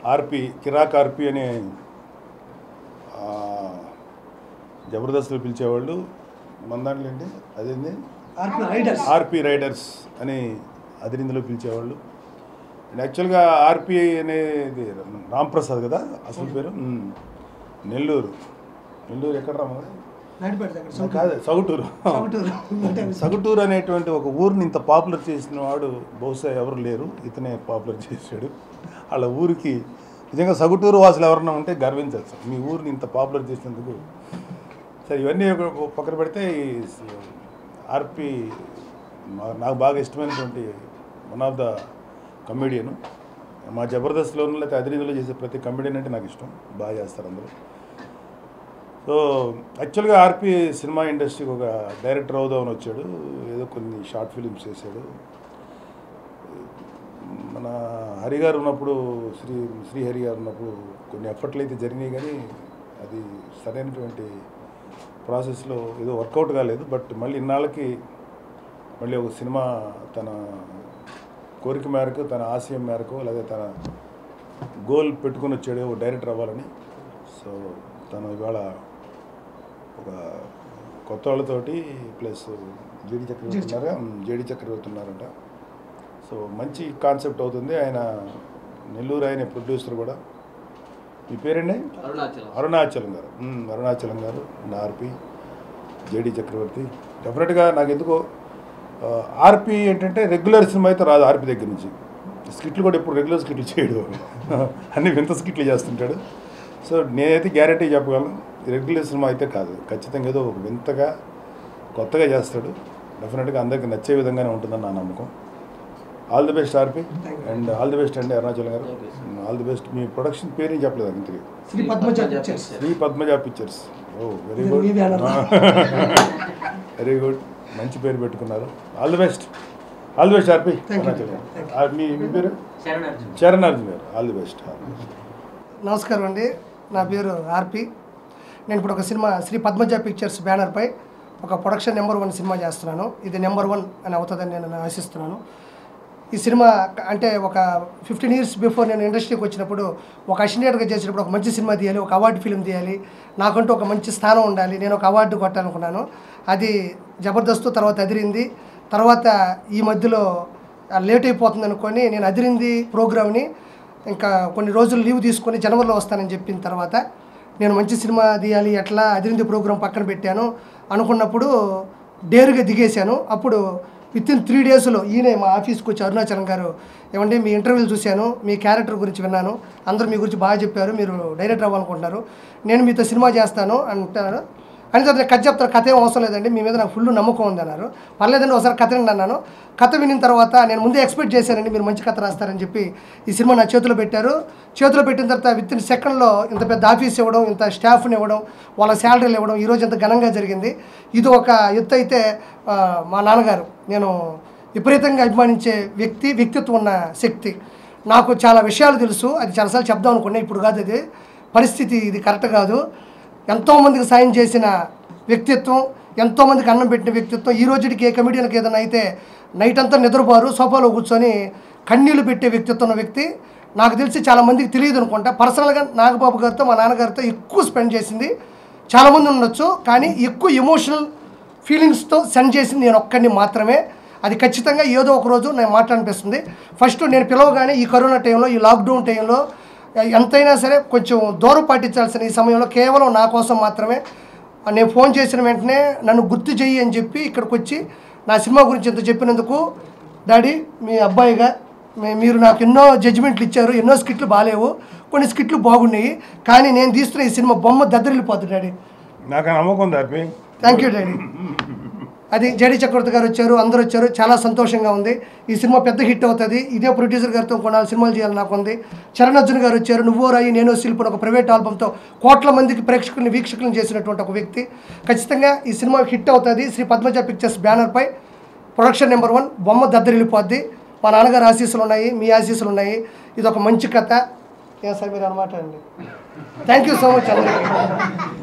ఆర్పి కిరాక్ ఆర్పి అనే ఆ, జబర్దస్త్లో పిలిచేవాళ్ళు మన దాంట్లో ఏంటి అదేంటి ఆర్పి రైడర్స్ ఆర్పి రైడర్స్ అని అదిరిందులో పిలిచేవాళ్ళు అండ్ యాక్చువల్గా ఆర్పి అనేది రాంప్రసాద్ కదా అసలు పేరు ఉమ్. నెల్లూరు నెల్లూరు ఎక్కడ రామా నడిపెడతా అక్కడ కాదు సౌటూరు సౌటూరు సగటూరు అనేటువంటి ఒక ఊరిని ఇంత పాపులర్ చేసిన వాడు బహుశా ఎవరు లేరు ఇతనే పాపులర్ చేశాడు వాళ్ళ ఊరికి నిజంగా సగటూరు వాసులు ఎవరన్నా ఉంటే గర్వించవచ్చు మీ ఊరిని ఇంత పాపులర్ చేసినందుకు సరే ఇవన్నీ ఒక ఒక పక్కన పెడితే ఈ ఆర్పి మా- నాకు బాగా ఇష్టమైనటువంటి వన్ ఆఫ్ ద కమెడియన్ మా జబర్దస్త్లోనూ లేకపోతే అదిరిలో చేసే ప్రతి కమెడియన్ అంటే నాకు ఇష్టం బాగా చేస్తారు అందరూ సో యాక్చువల్గా ఆర్పి సినిమా ఇండస్ట్రీకి ఒక డైరెక్టర్ అవుదామని వచ్చాడు ఏదో కొన్ని షార్ట్ ఫిలిమ్స్ చేశాడు మన హరి గారు ఉన్నప్పుడు శ్రీ శ్రీహరి గారు ఉన్నప్పుడు కొన్ని ఎఫర్ట్లు అయితే జరిగినాయి కానీ అది సరైనటువంటి ప్రాసెస్లో ఏదో వర్కౌట్ కాలేదు బట్ మళ్ళీ ఇన్నాళ్ళకి మళ్ళీ ఒక సినిమా తన కోరిక మేరకు తన ఆశయం మేరకు లేదా తన గోల్ పెట్టుకొని వచ్చాడు ఓ డైరెక్టర్ అవ్వాలని సో తను ఇవాళ ఒక కొత్త వాళ్ళతోటి ప్లస్ జేడి చక్రవర్తి ఉన్నారా జేడి చక్రవర్తి ఉన్నారంట సో మంచి కాన్సెప్ట్ అవుతుంది ఆయన నెల్లూరు ఆయన ప్రొడ్యూసర్ కూడా మీ పేరండి అరుణాచలం అరుణాచలం గారు మ్మ్, Arunachalam garu and RP JD చక్రవర్తి డెఫినెట్గా నాకు ఎందుకో ఆ, ఆర్పి ఏంటంటే రెగ్యులర్ సినిమా అయితే రాదు ఆర్పి దగ్గర నుంచి స్కిట్లు కూడా ఎప్పుడు రెగ్యులర్ స్కిట్లు చేయడు అన్ని వింత స్కిట్లు చేస్తుంటాడు సో నేనైతే గ్యారంటీ చెప్పగలను రెగ్యులర్ సినిమా అయితే కాదు ఖచ్చితంగా ఏదో ఒక వింతగా కొత్తగా చేస్తాడు డెఫినెట్గా అందరికీ నచ్చే విధంగానే ఉంటుందని నా నమ్మకం all the best RP and all the best అండి Arunachalam garu all the best మీ ప్రొడక్షన్ పేరు ఏం చెప్పలేదు ఇంతకీ Shri Padmaja pictures Shri Padmaja pictures oh very ఇది గుడ్ మీ బ్యానర్. వెరీ గుడ్ మంచి పేరు పెట్టుకున్నారు all the best all the best RP Thank you. Arunachalam ఆ, మీ మీ పేరు శరణ్ అర్జున్ చరణ్ అర్జున్ గారు ఆల్ ది బెస్ట్ నమస్కారం అండి నా పేరు ఆర్పి నేను ఇప్పుడు ఒక సినిమా శ్రీ పద్మజ పిక్చర్స్ బ్యానర్పై ఒక ప్రొడక్షన్ నెంబర్ వన్ సినిమా చేస్తున్నాను ఇది నెంబర్ వన్ అని అవుతుందని నేను ఆశిస్తున్నాను ఈ సినిమా క- అంటే ఒక ఫిఫ్టీన్ ఇయర్స్ బిఫోర్ నేను ఇండస్ట్రీకి వచ్చినప్పుడు ఒక అసినేటర్గా చేసినప్పుడు ఒక మంచి సినిమా తీయాలి ఒక అవార్డు ఫిలిం తీయాలి నాకంటూ ఒక మంచి స్థానం ఉండాలి నేను ఒక అవార్డు కొట్టాలనుకున్నాను అది జబర్దస్త్ తర్వాత అదిరింది తర్వాత ఈ మధ్యలో ఆ, లేట్ అయిపోతుంది అనుకొని నేను అదిరింది ప్రోగ్రామ్ని ఇంకా కొన్ని రోజులు లీవ్ తీసుకొని జనవరిలో వస్తానని చెప్పిన తర్వాత నేను మంచి సినిమా తీయాలి ఎట్లా అదిరింది ప్రోగ్రాం పక్కన పెట్టాను అనుకున్నప్పుడు డేరుగా దిగేశాను అప్పుడు విత్ ఇన్ త్రీ డేస్లో ఈయనే మా ఆఫీస్కి వచ్చి అరుణాచలం గారు ఏమంటే మీ ఇంటర్వ్యూలు చూశాను మీ క్యారెక్టర్ గురించి విన్నాను అందరూ మీ గురించి బాగా చెప్పారు మీరు డైరెక్టర్ అవ్వాలనుకుంటున్నారు నేను మీతో సినిమా చేస్తాను అంటారు అని తర్వాత కథ చెప్తారు కథ ఏం అవసరం లేదండి మీ మీద నాకు ఫుల్ నమ్మకం ఉంది అన్నారు పర్లేదండి ఒకసారి కథ వినండి అన్నాను కథ వినిన తర్వాత నేను ముందే ఎక్స్పెక్ట్ చేశానండి మీరు మంచి కథ రాస్తారని చెప్పి ఈ సినిమా నా చేతిలో పెట్టారు చేతిలో పెట్టిన తర్వాత విత్ ఇన్ సెకండ్లో ఇంత పెద్ద ఆఫీస్ ఇవ్వడం ఇంత స్టాఫ్ని ఇవ్వడం వాళ్ళ శాలరీలు ఇవ్వడం ఈరోజు ఇంత ఘనంగా జరిగింది ఇది ఒక ఎత్తు అయితే ఆ, మా నాన్నగారు నేను విపరీతంగా అభిమానించే వ్యక్తి వ్యక్తిత్వం ఉన్న శక్తి నాకు చాలా విషయాలు తెలుసు అది చాలాసార్లు చెప్దాం అనుకున్నా ఇప్పుడు కాదు అది పరిస్థితి ఇది కరెక్ట్ కాదు ఎంతోమందికి సాయం చేసిన వ్యక్తిత్వం ఎంతోమందికి అన్నం పెట్టిన వ్యక్తిత్వం ఈ రోజుకి ఏ కమిడియన్కి ఏదైనా అయితే నైట్ అంతా నిద్రపోరు సోఫాలో కూర్చొని కన్నీళ్లు పెట్టే వ్యక్తిత్వం ఉన్న వ్యక్తి నాకు తెలిసి చాలా మందికి తెలియదు అనుకుంటా పర్సనల్గా నాగబాబు గారితో మా నాన్నగారితో ఎక్కువ స్పెండ్ చేసింది చాలామంది ఉండొచ్చు కానీ ఎక్కువ ఎమోషనల్ ఫీలింగ్స్తో సెండ్ చేసింది నేను ఒక్కడిని మాత్రమే అది ఖచ్చితంగా ఏదో ఒక రోజు నేను మాట్లాడిపిస్తుంది ఫస్ట్ నేను పిలవగానే ఈ కరోనా టైంలో ఈ లాక్డౌన్ టైంలో ఎంతైనా సరే కొంచెం దూరం పాటించాల్సిన ఈ సమయంలో కేవలం నా కోసం మాత్రమే నేను ఫోన్ చేసిన వెంటనే నన్ను గుర్తు చెయ్యి అని చెప్పి ఇక్కడికి వచ్చి నా సినిమా గురించి ఇంత చెప్పినందుకు డాడీ మీ అబ్బాయిగా మీ- మీరు నాకు ఎన్నో జడ్జిమెంట్లు ఇచ్చారు ఎన్నో స్కిట్లు బాగాలేవు కొన్ని స్కిట్లు బాగున్నాయి కానీ నేను తీస్తున్న ఈ సినిమా బొమ్మ దద్దరిల్లిపోతుంది డాడీ నాకు ఆ నమ్మకం ఉంది ఆర్పి థ్యాంక్ యూ డాడీ అది జడి చక్రవర్తి గారు వచ్చారు అందరూ వచ్చారు చాలా సంతోషంగా ఉంది ఈ సినిమా పెద్ద హిట్ అవుతుంది ఇదే ప్రొడ్యూసర్ గారితో కొనాలి సినిమాలు చేయాలని నాకు ఉంది చరణ్ అర్జున్ గారు వచ్చారు నువ్వో రాయి నేను శిల్పుని ఒక ప్రైవేట్ ఆల్బంతో కోట్ల మందికి ప్రేక్షకుల్ని వీక్షకులను చేసినటువంటి ఒక వ్యక్తి ఖచ్చితంగా ఈ సినిమా హిట్ అవుతుంది శ్రీ పద్మజ పిక్చర్స్ బ్యానర్పై ప్రొడక్షన్ నెంబర్ వన్ బొమ్మ దద్దరిల్లిపోద్ది మా నాన్నగారు ఆశీస్సులు ఉన్నాయి మీ ఆశీస్సులు ఉన్నాయి ఇది ఒక మంచి కథ ఏ సార్ మీరు అనమాట అండి థ్యాంక్ యూ సో మచ్ అందరికీ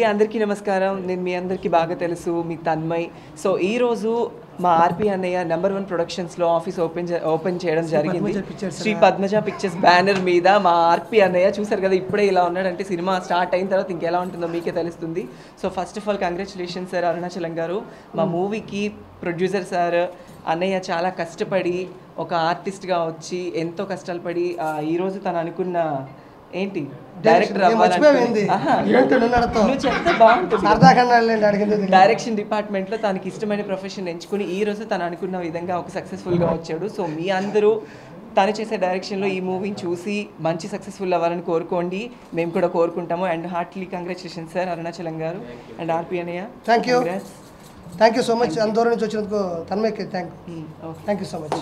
ఓకే అందరికీ నమస్కారం నేను మీ అందరికీ బాగా తెలుసు మీ తన్మయ్ సో ఈ రోజు మా ఆర్పి అన్నయ్య నెంబర్ వన్ ప్రొడక్షన్స్లో ఆఫీస్ ఓపెన్ ఓపెన్ చేయడం జరిగింది Padmaja Pictures Shri Padmaja pictures banner మీద మా ఆర్పి అన్నయ్య చూసారు కదా ఇప్పుడే ఇలా ఉన్నాడంటే సినిమా స్టార్ట్ అయిన తర్వాత ఇంకెలా ఉంటుందో మీకే తెలుస్తుంది so first of all congratulation sir Arunachalam garu మా మూవీకి ప్రొడ్యూసర్ సార్ అన్నయ్య చాలా కష్టపడి ఒక ఆర్టిస్ట్గా వచ్చి ఎంతో కష్టాలు పడి ఆ, ఈ రోజు తను అనుకున్న ఏంటి డైరెక్టర్ నేను మర్చిపోయింది ఏంటో నన్ను అడతావు నువ్వు చెప్తే బాగుంటుంది సరదా కన్నా లేండి అడిగింది తెలియదు. డైరెక్షన్ డిపార్ట్మెంట్లో తనకి ఇష్టమైన ప్రొఫెషన్ ఎంచుకుని ఈ రోజు తను అనుకున్న విధంగా ఒక సక్సెస్ఫుల్గా వచ్చాడు సో మీ అందరూ తను చేసే డైరెక్షన్లో ఈ మూవీని చూసి మంచి సక్సెస్ఫుల్ అవ్వాలని కోరుకోండి మేము కూడా కోరుకుంటాము and heartly congratulation sir Arunachalam garu and RP అనయ్య thank you Congrats. Thank you so much అంత దూరం నుంచి వచ్చినందుకు తన్మయ్కి thank Hmm, okay. Thank you so much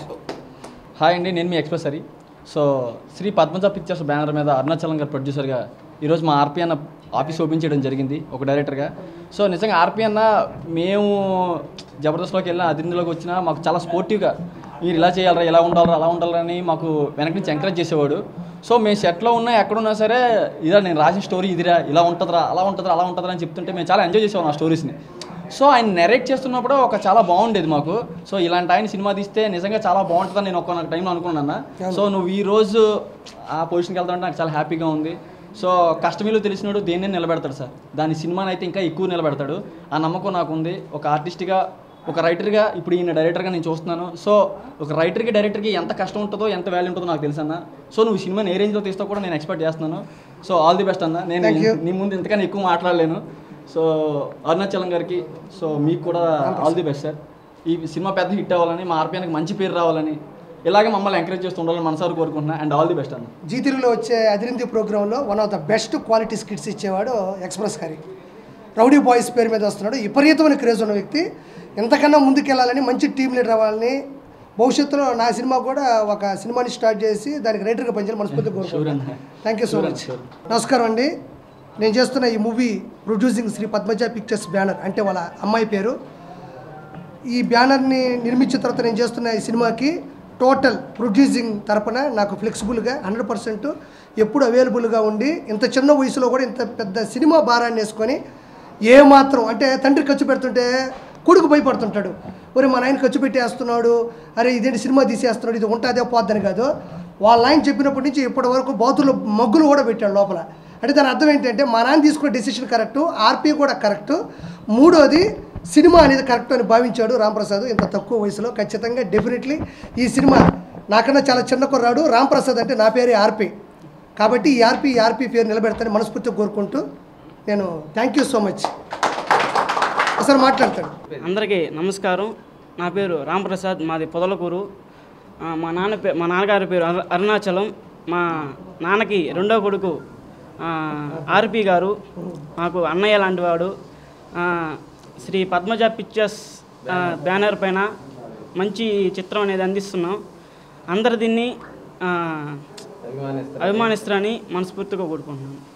hi అండి నేను మీ express Hari so Shri Padmaja pictures banner మీద అరుణాచలం గారు ప్రొడ్యూసర్గా ఈరోజు మా ఆర్పి అన్న ఆఫీస్ ఓపెన్ చేయడం జరిగింది ఒక డైరెక్టర్గా సో నిజంగా ఆర్పి అన్న మేము జబర్దస్త్లోకి వెళ్ళినా అదిందులోకి వచ్చినా మాకు చాలా స్పోర్టివ్గా మీరు ఇలా చేయాలరా ఇలా ఉండాలరా అలా ఉండాలరా అని మాకు వెనక నుంచి ఎంకరేజ్ చేసేవాడు సో మేము సెట్లో ఉన్నా ఎక్కడున్నా సరే ఇదా నేను రాసిన స్టోరీ ఇదిరా ఇలా ఉంటుందిరా అలా ఉంటుందిరా అలా ఉంటుందిరా అని చెప్తుంటే మేము చాలా ఎంజాయ్ చేసేవాళ్ళం ఆ స్టోరీస్ని సో ఆయన నెరేట్ చేస్తున్నప్పుడు ఒక చాలా బాగుండేది మాకు సో ఇలాంటి ఆయన సినిమా తీస్తే నిజంగా చాలా బాగుంటుందని నేను ఒక టైంలో అనుకున్నాను సో నువ్వు ఈ రోజు ఆ పొజిషన్కి వెళ్తానంటే నాకు చాలా హ్యాపీగా ఉంది సో కష్టమీలో తెలిసినాడు దేన్ని నిలబెడతాడు సార్ దాని సినిమాని అయితే ఇంకా ఎక్కువ నిలబెడతాడు ఆ నమ్మకం నాకు ఉంది ఒక ఆర్టిస్ట్గా ఒక రైటర్గా ఇప్పుడు ఈయన డైరెక్టర్గా నేను చూస్తున్నాను సో ఒక రైటర్కి డైరెక్టర్కి ఎంత కష్టం ఉంటుందో ఎంత వాల్యూ ఉంటుందో నాకు తెలుసు అన్న సో నువ్వు ఈ సినిమాని ఏ రేంజ్లో తీస్తావు కూడా నేను ఎక్స్పెక్ట్ చేస్తున్నాను సో ఆల్ ది బెస్ట్ అన్న నేను Thank you. నీ ముందు ఇంతకన్నా ఎక్కువ మాట్లాడలేను సో అరుణాచలం గారికి సో మీకు కూడా ఆల్ ది బెస్ట్ సార్ ఈ సినిమా పెద్ద హిట్ అవ్వాలని మా ఆర్పిఎన్కి మంచి పేరు రావాలని ఇలాగే మమ్మల్ని ఎంకరేజ్ చేస్తూ ఉండాలని మనసారి కోరుకుంటున్నా అండ్ ఆల్ ది బెస్ట్ అన్న జీ తెలుగులో వచ్చే అదిరింది ప్రోగ్రాంలో one of the best quality skits ఇచ్చేవాడు ఎక్స్ప్రెస్ హరి రౌడీ బాయ్స్ పేరు మీద వస్తున్నాడు విపరీతమైన క్రేజ్ ఉన్న వ్యక్తి ఎంతకన్నా ముందుకెళ్ళాలని మంచి టీం లీడర్ అవ్వాలని భవిష్యత్తులో నా సినిమా కూడా ఒక సినిమాని స్టార్ట్ చేసి దానికి రైటర్గా పనిచేయాలి మనస్ఫూర్తిగా Sure కోరుకుంటున్నాను అన్న. Thank you so Sure, much sure. నమస్కారం అండి నేను చేస్తున్న ఈ movie producing Shri Padmaja pictures banner అంటే వాళ్ళ అమ్మాయి పేరు ఈ బ్యానర్ని నిర్మించిన తర్వాత నేను చేస్తున్న ఈ సినిమాకి టోటల్ ప్రొడ్యూసింగ్ తరపున నాకు ఫ్లెక్సిబుల్గా హండ్రెడ్ పర్సెంట్ ఎప్పుడు అవైలబుల్గా ఉండి ఇంత చిన్న వయసులో కూడా ఇంత పెద్ద సినిమా భారాన్ని వేసుకొని ఏమాత్రం అంటే తండ్రి ఖర్చు పెడుతుంటే కొడుకు భయపడుతుంటాడు ఒరే మా నాయన ఖర్చు పెట్టేస్తున్నాడు అరే ఇదేంటి సినిమా తీసేస్తున్నాడు ఇది ఉంటుందే పోద్దని కాదు వాళ్ళ ఆయన చెప్పినప్పటి నుంచి ఇప్పటి వరకు బాతుల్లో మగ్గులు కూడా పెట్టాడు లోపల అంటే దాని అర్థం ఏంటంటే మా నాన్న తీసుకున్న డెసిషన్ కరెక్ట్ ఆర్పీ కూడా కరెక్ట్ మూడోది సినిమా అనేది కరెక్ట్ అని భావించాడు రాంప్రసాద్ ఇంత తక్కువ వయసులో ఖచ్చితంగా డెఫినెట్లీ ఈ సినిమా నాకన్నా చాలా చిన్న కుర్రాడు రాంప్రసాద్ అంటే నా పేరే ఆర్పి కాబట్టి ఈ ఆర్పి ఈ ఆర్పి పేరు నిలబెడతానని మనస్ఫూర్తిగా కోరుకుంటూ నేను థ్యాంక్ యూ సో మచ్ ఒకసారి మాట్లాడతాడు అందరికీ నమస్కారం నా పేరు రాంప్రసాద్ మాది పొదలకూరు ఆ, మా నాన్న పే మా నాన్నగారి పేరు అరు- అరుణాచలం మా నాన్నకి రెండో కొడుకు ఆ, ఆర్పి గారు మాకు అన్నయ్య లాంటి వాడు ఆ, శ్రీ పద్మజ పిక్చర్స్ ఆ, బ్యానర్ పైన మంచి చిత్రం అనేది అందిస్తున్నాం అందరు దీన్ని ఆ, అభిమానిస్తారని మనస్ఫూర్తిగా కోరుకుంటున్నాను